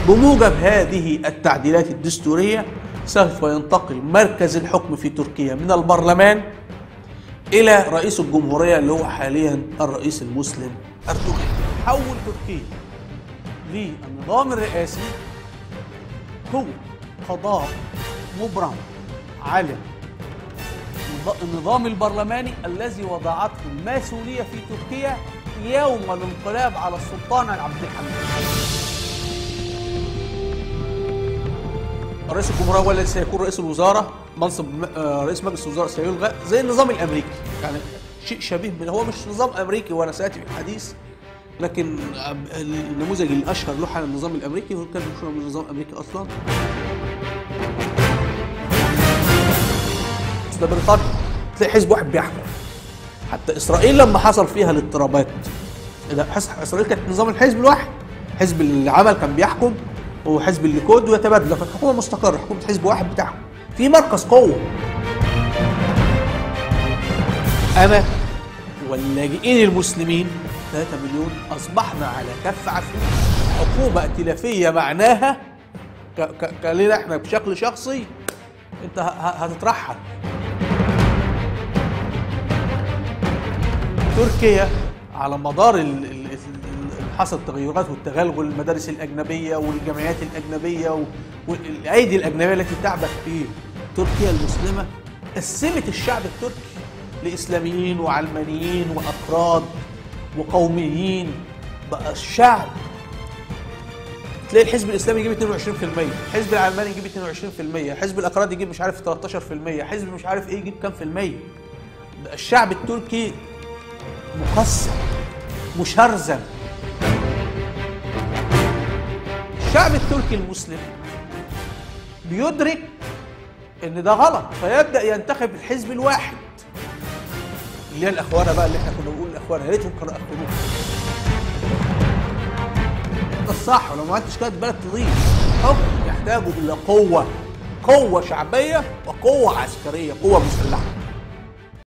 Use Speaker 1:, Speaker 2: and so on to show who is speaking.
Speaker 1: بموجب هذه التعديلات الدستورية سوف ينتقل مركز الحكم في تركيا من البرلمان إلى رئيس الجمهورية اللي هو حاليا الرئيس المسلم أردوغان حول تركيا للنظام الرئاسي هو قضاء مبرم على النظام البرلماني الذي وضعته الماسونية في تركيا يوم الانقلاب على السلطان عبد الحميد رئيس الجمهورية هو الذي سيكون رئيس الوزراء منصب آه، رئيس مجلس الوزراء سيلغى زي النظام الامريكي يعني شيء شبيه من هو مش نظام امريكي وانا ساتي في الحديث لكن النموذج الاشهر له على النظام الامريكي هو كان مش نظام امريكي اصلا ده بريطانيا تلاقي حزب واحد بيحكم حتى اسرائيل لما حصل فيها الاضطرابات ده اسرائيل كانت نظام الحزب الواحد حزب العمل كان بيحكم وحزب الليكود ويتبادلوا كانت حكومه مستقره حكومه حزب واحد بتاعهم في مركز قوه انا واللاجئين المسلمين 3 مليون اصبحنا على كف عفو حكومه ائتلافيه معناها كلنا احنا بشكل شخصي انت هتترحل تركيا على مدار حصل تغيرات والتغلغل المدارس الأجنبية والجمعيات الأجنبية والأيدي الأجنبية التي تعبث في تركيا المسلمة قسمت الشعب التركي لإسلاميين وعلمانيين وأكراد وقوميين بقى الشعب تلاقي الحزب الاسلامي يجيب 22% الحزب العلماني يجيب 22% حزب الاكراد يجيب مش عارف 13% حزب مش عارف ايه يجيب كام في المية الشعب التركي مقسم مشرذم الشعب التركي المسلم بيدرك ان ده غلط فيبدا ينتخب الحزب الواحد اللي هي الاخوانه بقى اللي احنا كنا بنقول الاخوانه يا ريتهم كانوا اخوانوه ده الصح ولو ما عملتش كده البلد تضيع حكم يحتاج الى قوه قوه شعبيه وقوه عسكريه قوه مسلحه